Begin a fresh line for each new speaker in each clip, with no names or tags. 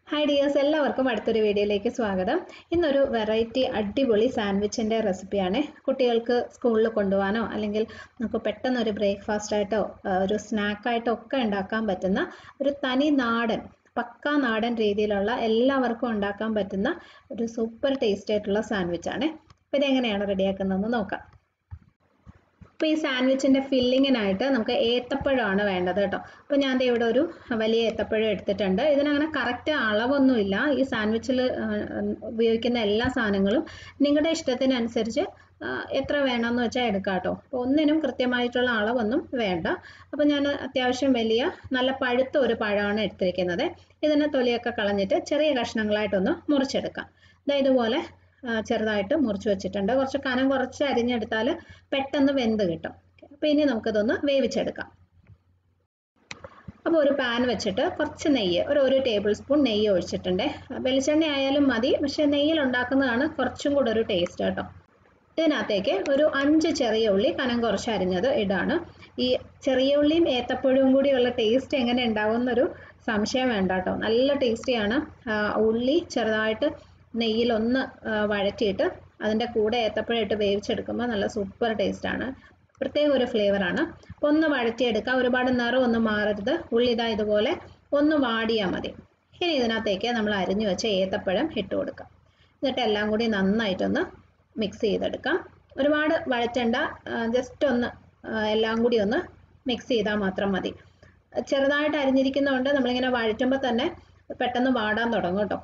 hi dears എല്ലാവർക്കും അടുത്തൊരു വീഡിയോയിലേക്ക് സ്വാഗതം ഇന്നൊരു വെറൈറ്റി അടിപൊളി സാൻഡ്വിച്ചിൻ്റെ റെസിപ്പിയാണ് കുട്ടികൾക്ക് സ്കൂളിൽ കൊണ്ടുപോകാനോ അല്ലെങ്കിൽ നമുക്ക് പെട്ടെന്ന് ഒരു ബ്രേക്ക്ഫാസ്റ്റ് ആയിട്ടോ ആ, ഒരു സ്നാക്കായിട്ടോ ഒക്കെ ഉണ്ടാക്കാൻ പറ്റുന്ന ഒരു തനി നാടൻ പക്കാ നാടൻ രീതിയിലുള്ള എല്ലാവർക്കും ഉണ്ടാക്കാൻ പറ്റുന്ന ഒരു സൂപ്പർ ടേസ്റ്റ് ആയിട്ടുള്ള സാൻഡ്വിച്ചാണ് അപ്പോൾ ഇതെങ്ങനെയാണ് റെഡിയാക്കുന്നതെന്ന് നോക്കാം അപ്പോൾ ഈ സാൻഡ്വിച്ചിൻ്റെ ഫില്ലിങ്ങിനായിട്ട് നമുക്ക് ഏത്തപ്പഴമാണ് വേണ്ടത് കേട്ടോ അപ്പോൾ ഞാൻ ദേ ഇവിടെ ഒരു വലിയ ഏത്തപ്പഴം എടുത്തിട്ടുണ്ട് ഇതിനങ്ങനെ കറക്റ്റ് അളവൊന്നുമില്ല ഈ സാൻഡ്വിച്ചിൽ ഉപയോഗിക്കുന്ന എല്ലാ സാധനങ്ങളും നിങ്ങളുടെ ഇഷ്ടത്തിനനുസരിച്ച് ആ, എത്ര വേണമെന്ന് വെച്ചാൽ എടുക്കാം കേട്ടോ അപ്പോൾ ഒന്നിനും കൃത്യമായിട്ടുള്ള അളവൊന്നും വേണ്ട അപ്പോൾ ഞാൻ അത്യാവശ്യം വലിയ നല്ല പഴുത്ത ഒരു പഴമാണ് എടുത്തിരിക്കുന്നത് ഇതിനെ തൊലിയൊക്കെ കളഞ്ഞിട്ട് ചെറിയ കഷ്ണങ്ങളായിട്ടൊന്ന് മുറിച്ചെടുക്കാം ദാ ഇതുപോലെ ആ, ചെറുതായിട്ട് മുറിച്ച് വെച്ചിട്ടുണ്ട് കുറച്ച് കനം കുറച്ച് അരിഞ്ഞെടുത്താൽ പെട്ടെന്ന് വെന്ത് കിട്ടും അപ്പോൾ ഇനി നമുക്കിതൊന്ന് വേവിച്ചെടുക്കാം അപ്പോൾ ഒരു പാൻ വെച്ചിട്ട് കുറച്ച് നെയ്യ് ഒരു ഒരു ടേബിൾ സ്പൂൺ നെയ്യ് ഒഴിച്ചിട്ടുണ്ട് വെളിച്ചെണ്ണ ആയാലും മതി പക്ഷേ നെയ്യിൽ ഉണ്ടാക്കുന്നതാണ് കുറച്ചും കൂടെ ഒരു ടേസ്റ്റ് കേട്ടോ ഇതിനകത്തേക്ക് ഒരു അഞ്ച് ചെറിയ ഉള്ളി കനം കുറച്ച് അരിഞ്ഞത് ഇടാണ് ഈ ചെറിയ ഉള്ളിയും ഏത്തപ്പഴവും കൂടിയുള്ള ടേസ്റ്റ് എങ്ങനെ ഉണ്ടാവും എന്നൊരു സംശയം വേണ്ട കേട്ടോ നല്ല ടേസ്റ്റിയാണ് ആ, ഉള്ളി ചെറുതായിട്ട് നെയ്യിൽ ഒന്ന് ആ, വഴറ്റിയിട്ട് അതിൻ്റെ കൂടെ ഏത്തപ്പഴം ഇട്ട് വേവിച്ചെടുക്കുമ്പോൾ നല്ല സൂപ്പർ ടേസ്റ്റാണ് പ്രത്യേക ഒരു ഫ്ലേവറാണ് അപ്പോൾ ഒന്ന് വഴറ്റിയെടുക്കുക ഒരുപാട് നിറം ഒന്നും മാറരുത് ഉള്ളി ഇതാ ഇതുപോലെ ഒന്ന് വാടിയാൽ മതി ഇനി ഇതിനകത്തേക്ക് നമ്മൾ അരിഞ്ഞു വെച്ച ഏത്തപ്പഴം ഇട്ട് കൊടുക്കാം എന്നിട്ട് എല്ലാം കൂടി നന്നായിട്ടൊന്ന് മിക്സ് ചെയ്തെടുക്കാം ഒരുപാട് വഴറ്റണ്ട ജസ്റ്റ് ഒന്ന് ആ, എല്ലാം കൂടി ഒന്ന് മിക്സ് ചെയ്താൽ മാത്രം മതി ചെറുതായിട്ട് അരിഞ്ഞിരിക്കുന്നതുകൊണ്ട് നമ്മളിങ്ങനെ വഴറ്റുമ്പോൾ തന്നെ പെട്ടെന്ന് വാടാൻ തുടങ്ങും കേട്ടോ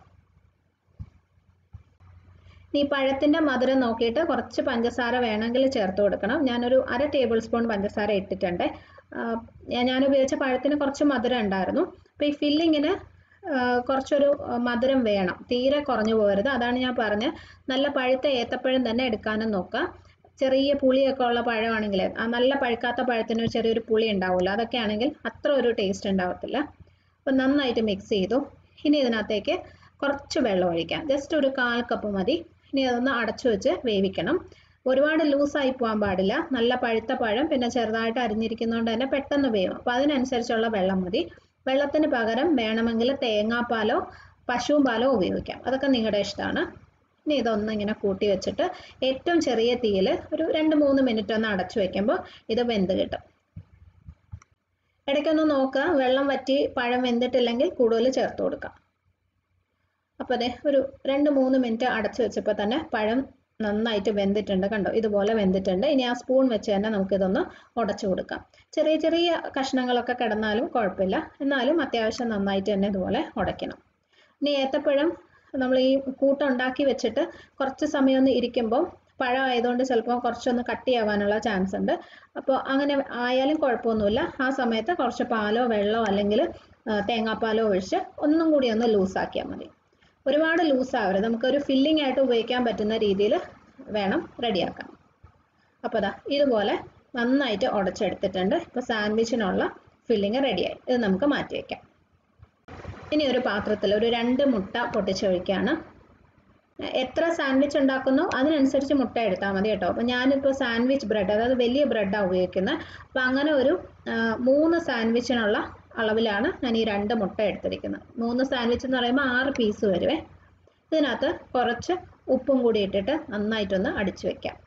ഈ പഴത്തിൻ്റെ മധുരം നോക്കിയിട്ട് കുറച്ച് പഞ്ചസാര വേണമെങ്കിൽ ചേർത്ത് കൊടുക്കണം ഞാനൊരു അര ടേബിൾ സ്പൂൺ പഞ്ചസാര ഇട്ടിട്ടുണ്ട് ആ, ഞാൻ ഞാൻ ഉപയോഗിച്ച പഴത്തിന് കുറച്ച് മധുരം ഉണ്ടായിരുന്നു അപ്പോൾ ഈ ഫില്ലിങ്ങിന് കുറച്ചൊരു ആ, മധുരം വേണം തീരെ കുറഞ്ഞു പോകരുത് അതാണ് ഞാൻ പറഞ്ഞത് നല്ല പഴുത്ത ഏത്തപ്പഴം തന്നെ എടുക്കാനും നോക്കുക ചെറിയ പുളിയൊക്കെ ഉള്ള പഴമാണെങ്കിൽ ആ നല്ല പഴുക്കാത്ത പഴത്തിന് ഒരു ചെറിയൊരു പുളി ഉണ്ടാവില്ല അതൊക്കെ ആണെങ്കിൽ അത്ര ഒരു ടേസ്റ്റ് ഉണ്ടാവത്തില്ല അപ്പം നന്നായിട്ട് മിക്സ് ചെയ്തു ഇനി ഇതിനകത്തേക്ക് കുറച്ച് വെള്ളം ഒഴിക്കാം ജസ്റ്റ് ഒരു കാൽ കപ്പ് മതി ഇനി അതൊന്ന് അടച്ചു വെച്ച് വേവിക്കണം ഒരുപാട് ലൂസായി പോകാൻ പാടില്ല നല്ല പഴുത്ത പഴം പിന്നെ ചെറുതായിട്ട് അരിഞ്ഞിരിക്കുന്നതുകൊണ്ട് തന്നെ പെട്ടെന്ന് വേവും അപ്പോൾ അതിനനുസരിച്ചുള്ള വെള്ളം മതി വെള്ളത്തിന് പകരം വേണമെങ്കിൽ തേങ്ങാപ്പാലോ പശുവും പാലോ ഉപയോഗിക്കാം അതൊക്കെ നിങ്ങളുടെ ഇഷ്ടമാണ് ഇനി ഇതൊന്ന് ഇങ്ങനെ കൂട്ടി വെച്ചിട്ട് ഏറ്റവും ചെറിയ തീയിൽ ഒരു രണ്ട് മൂന്ന് മിനിറ്റ് ഒന്ന് അടച്ചു വെക്കുമ്പോൾ ഇത് വെന്ത് കിട്ടും ഇടയ്ക്കൊന്ന് നോക്കുക വെള്ളം വറ്റി പഴം വെന്തിട്ടില്ലെങ്കിൽ കൂടുതൽ ചേർത്ത് കൊടുക്കാം അപ്പോൾ അതെ ഒരു രണ്ട് മൂന്ന് മിനിറ്റ് അടച്ചു വെച്ചപ്പോൾ തന്നെ പഴം നന്നായിട്ട് വെന്തിട്ടുണ്ട് കണ്ടോ ഇതുപോലെ വെന്തിട്ടുണ്ട് ഇനി ആ സ്പൂൺ വെച്ച് തന്നെ നമുക്കിതൊന്ന് ഉടച്ചു കൊടുക്കാം ചെറിയ ചെറിയ കഷ്ണങ്ങളൊക്കെ കിടന്നാലും കുഴപ്പമില്ല എന്നാലും അത്യാവശ്യം നന്നായിട്ട് തന്നെ ഇതുപോലെ ഉടയ്ക്കണം ഇനി ഏത്തപ്പഴം നമ്മൾ ഈ കൂട്ടുണ്ടാക്കി വെച്ചിട്ട് കുറച്ച് സമയം ഒന്ന് ഇരിക്കുമ്പോൾ പഴം ആയതുകൊണ്ട് ചിലപ്പോൾ കുറച്ചൊന്ന് കട്ടിയാവാനുള്ള ചാൻസ് ഉണ്ട് അപ്പോൾ അങ്ങനെ ആയാലും കുഴപ്പമൊന്നുമില്ല ആ സമയത്ത് കുറച്ച് പാലോ വെള്ളമോ അല്ലെങ്കിൽ ആ, തേങ്ങാപ്പാലോ ഒഴിച്ച് ഒന്നും കൂടി ഒന്ന് ലൂസാക്കിയാൽ മതി ഒരുപാട് ലൂസാവരുത് നമുക്കൊരു ഫില്ലിംഗ് ആയിട്ട് ഉപയോഗിക്കാൻ പറ്റുന്ന രീതിയിൽ വേണം റെഡിയാക്കാൻ അപ്പോൾ അതാ ഇതുപോലെ നന്നായിട്ട് ഉടച്ചെടുത്തിട്ടുണ്ട് ഇപ്പോൾ സാൻഡ്വിച്ചിനുള്ള ഫില്ലിങ് റെഡിയായി ഇത് നമുക്ക് മാറ്റി വയ്ക്കാം ഇനി ഒരു പാത്രത്തിൽ ഒരു രണ്ട് മുട്ട പൊട്ടിച്ചൊഴിക്കുകയാണ് എത്ര സാൻഡ്വിച്ച് ഉണ്ടാക്കുന്നോ അതിനനുസരിച്ച് മുട്ട എടുത്താൽ മതി കേട്ടോ അപ്പോൾ ഞാനിപ്പോൾ സാൻഡ്വിച്ച് ബ്രെഡ് അതായത് വലിയ ബ്രെഡാണ് ഉപയോഗിക്കുന്നത് അപ്പോൾ അങ്ങനെ ഒരു ആ, മൂന്ന് സാൻഡ്വിച്ചിനുള്ള അളവിലാണ് ഞാൻ ഈ രണ്ട് മുട്ട എടുത്തിരിക്കുന്നത് മൂന്ന് സാൻഡ്വിച്ച് എന്ന് പറയുമ്പോൾ ആറ് പീസ് വരുവേ ഇതിനകത്ത് കുറച്ച് ഉപ്പും കൂടി ഇട്ടിട്ട് നന്നായിട്ടൊന്ന് അടിച്ചു വെക്കാം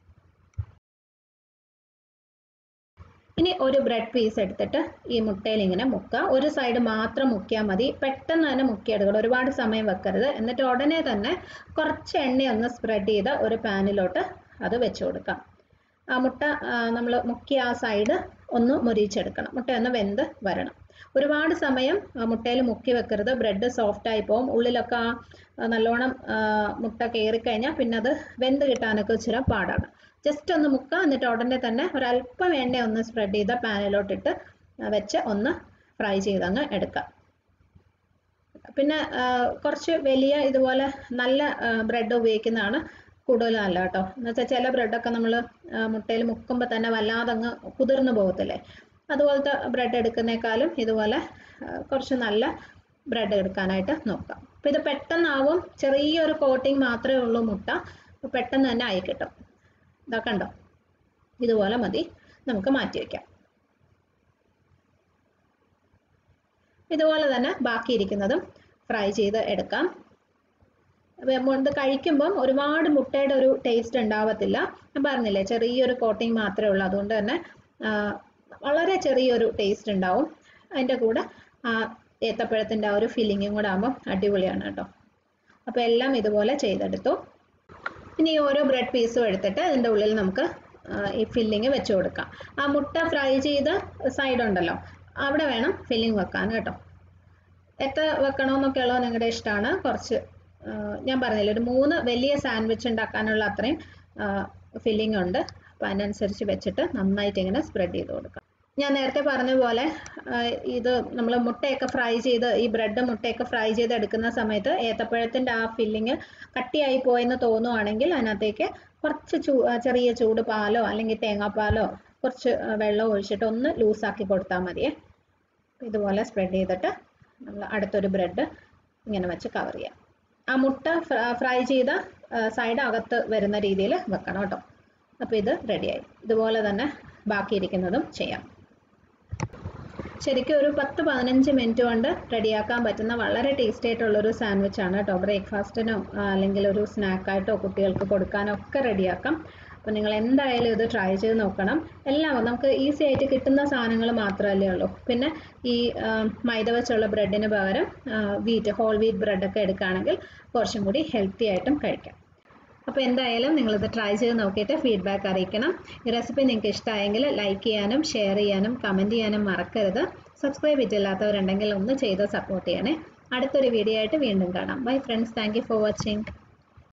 ഇനി ഒരു ബ്രെഡ് പീസ് എടുത്തിട്ട് ഈ മുട്ടയിൽ ഇങ്ങനെ മുക്കുക ഒരു സൈഡ് മാത്രം മുക്കിയാൽ മതി പെട്ടെന്ന് തന്നെ മുക്കിയെടുക്കണം ഒരുപാട് സമയം വെക്കരുത് എന്നിട്ട് ഉടനെ തന്നെ കുറച്ച് എണ്ണ ഒന്ന് സ്പ്രെഡ് ചെയ്ത് ഒരു പാനിലോട്ട് അത് വെച്ച് കൊടുക്കാം ആ മുട്ട നമ്മൾ മുക്കിയ ആ സൈഡ് ഒന്ന് മുരിച്ചെടുക്കണം മുട്ട ഒന്ന് വെന്ത് വരണം ഒരുപാട് സമയം മുട്ടയിൽ മുക്കി വെക്കരുത് ബ്രെഡ് സോഫ്റ്റ് ആയി പോകും ഉള്ളിലൊക്കെ ആ ആ, നല്ലോണം ആ, മുട്ട കയറിക്കഴിഞ്ഞാൽ പിന്നെ അത് വെന്ത് കിട്ടാനൊക്കെ ഇച്ചിരി പാടാണ് ജസ്റ്റ് ഒന്ന് മുക്കുക എന്നിട്ട് ഉടനെ തന്നെ ഒരല്പം എണ്ണ ഒന്ന് സ്പ്രെഡ് ചെയ്ത പാനിലോട്ടിട്ട് വെച്ച് ഒന്ന് ഫ്രൈ ചെയ്തങ്ങ് എടുക്കാം പിന്നെ ആ, കുറച്ച് വലിയ ഇതുപോലെ നല്ല ബ്രെഡ് ഉപയോഗിക്കുന്നതാണ് കൂടുതൽ നല്ല കേട്ടോ എന്ന് വെച്ചാൽ ചില ബ്രെഡൊക്കെ നമ്മൾ മുട്ടയിൽ മുക്കുമ്പോൾ തന്നെ വല്ലാതെ അങ്ങ് കുതിർന്നു പോകത്തില്ലേ അതുപോലത്തെ ബ്രെഡ് എടുക്കുന്നേക്കാളും ഇതുപോലെ ആ, കുറച്ച് നല്ല ബ്രെഡ് എടുക്കാനായിട്ട് നോക്കാം അപ്പോൾ ഇത് പെട്ടെന്നാവും ചെറിയൊരു കോട്ടിങ് മാത്രമേ ഉള്ളൂ മുട്ട അപ്പോൾ പെട്ടെന്ന് തന്നെ ആയി കിട്ടും ഇതാ കണ്ടോ ഇതുപോലെ മതി നമുക്ക് മാറ്റി വയ്ക്കാം ഇതുപോലെ തന്നെ ബാക്കിയിരിക്കുന്നതും ഫ്രൈ ചെയ്ത് എടുക്കാം അപ്പോൾ ഇത് കഴിക്കുമ്പം ഒരുപാട് മുട്ടയുടെ ഒരു ടേസ്റ്റ് ഉണ്ടാവത്തില്ല ഞാൻ പറഞ്ഞില്ലേ ചെറിയൊരു കോട്ടിങ് മാത്രമേ ഉള്ളൂ അതുകൊണ്ട് തന്നെ വളരെ ചെറിയൊരു ടേസ്റ്റ് ഉണ്ടാവും അതിൻ്റെ കൂടെ ആ ഏത്തപ്പഴത്തിൻ്റെ ആ ഒരു ഫില്ലിങ്ങും കൂടെ ആകുമ്പോൾ അടിപൊളിയാണ് കേട്ടോ അപ്പോൾ എല്ലാം ഇതുപോലെ ചെയ്തെടുത്തു ഇനി ഓരോ ബ്രെഡ് പീസും എടുത്തിട്ട് അതിൻ്റെ ഉള്ളിൽ നമുക്ക് ഈ ഫില്ലിങ് വെച്ച് കൊടുക്കാം ആ മുട്ട ഫ്രൈ ചെയ്ത സൈഡ് ഉണ്ടല്ലോ അവിടെ വേണം ഫില്ലിങ് വെക്കാൻ കേട്ടോ എത്ര വെക്കണമെന്നൊക്കെ ഉള്ളത് നിങ്ങളുടെ ഇഷ്ടമാണ് കുറച്ച് ഞാൻ പറഞ്ഞില്ല ഒരു മൂന്ന് വലിയ സാൻഡ്വിച്ച് ഉണ്ടാക്കാനുള്ള അത്രയും ഫില്ലിംഗ് ഉണ്ട് അപ്പോൾ അതിനനുസരിച്ച് വെച്ചിട്ട് നന്നായിട്ട് ഇങ്ങനെ സ്പ്രെഡ് ചെയ്ത് കൊടുക്കാം ഞാൻ നേരത്തെ പറഞ്ഞ പോലെ ഇത് നമ്മൾ മുട്ടയൊക്കെ ഫ്രൈ ചെയ്ത് ഈ ബ്രെഡ് മുട്ടയൊക്കെ ഫ്രൈ ചെയ്ത് എടുക്കുന്ന സമയത്ത് ഏത്തപ്പഴത്തിൻ്റെ ആ ഫില്ലിങ് കട്ടിയായി പോയെന്ന് തോന്നുവാണെങ്കിൽ അതിനകത്തേക്ക് കുറച്ച് ചൂ ചെറിയ ചൂട് പാലോ അല്ലെങ്കിൽ തേങ്ങാപ്പാലോ കുറച്ച് വെള്ളം ഒഴിച്ചിട്ട് ഒന്ന് ലൂസാക്കി കൊടുത്താൽ മതിയേ ഇതുപോലെ സ്പ്രെഡ് ചെയ്തിട്ട് നമ്മൾ അടുത്തൊരു ബ്രെഡ് ഇങ്ങനെ വെച്ച് കവർ ചെയ്യാം ആ മുട്ട ഫ്രൈ ചെയ്ത സൈഡ് അകത്ത് വരുന്ന രീതിയിൽ വെക്കണം കേട്ടോ അപ്പോൾ ഇത് റെഡിയായി ഇതുപോലെ തന്നെ ബാക്കിയിരിക്കുന്നതും ചെയ്യാം ശരിക്കും ഒരു പത്ത് പതിനഞ്ച് മിനിറ്റ് കൊണ്ട് റെഡിയാക്കാൻ പറ്റുന്ന വളരെ ടേസ്റ്റി ആയിട്ടുള്ളൊരു സാൻഡ്വിച്ച് ആണ് കേട്ടോ ബ്രേക്ക്ഫാസ്റ്റിനോ അല്ലെങ്കിൽ ഒരു സ്നാക്കായിട്ടോ കുട്ടികൾക്ക് കൊടുക്കാനോ ഒക്കെ റെഡിയാക്കാം അപ്പോൾ നിങ്ങൾ എന്തായാലും ഇത് ട്രൈ ചെയ്ത് നോക്കണം എല്ലാം നമുക്ക് ഈസി ആയിട്ട് കിട്ടുന്ന സാധനങ്ങൾ മാത്രമല്ലേ ഉള്ളൂ പിന്നെ ഈ മൈദ വെച്ചുള്ള ബ്രെഡിന് പകരം വീറ്റ് ഹോൾ വീറ്റ് ബ്രെഡൊക്കെ എടുക്കുകയാണെങ്കിൽ കുറച്ചും കൂടി ഹെൽത്തി ആയിട്ടും കഴിക്കാം അപ്പോൾ എന്തായാലും നിങ്ങളിത് ട്രൈ ചെയ്ത് നോക്കിയിട്ട് ഫീഡ്ബാക്ക് അറിയിക്കണം ഈ റെസിപ്പി നിങ്ങൾക്ക് ഇഷ്ടമായെങ്കിൽ ലൈക്ക് ചെയ്യാനും ഷെയർ ചെയ്യാനും കമൻറ്റ് ചെയ്യാനും മറക്കരുത് സബ്സ്ക്രൈബ് ചെയ്തില്ലാത്തവരുണ്ടെങ്കിൽ ഒന്ന് ചെയ്ത് സപ്പോർട്ട് ചെയ്യണേ അടുത്തൊരു വീഡിയോ ആയിട്ട് വീണ്ടും കാണാം bye friends thank for watching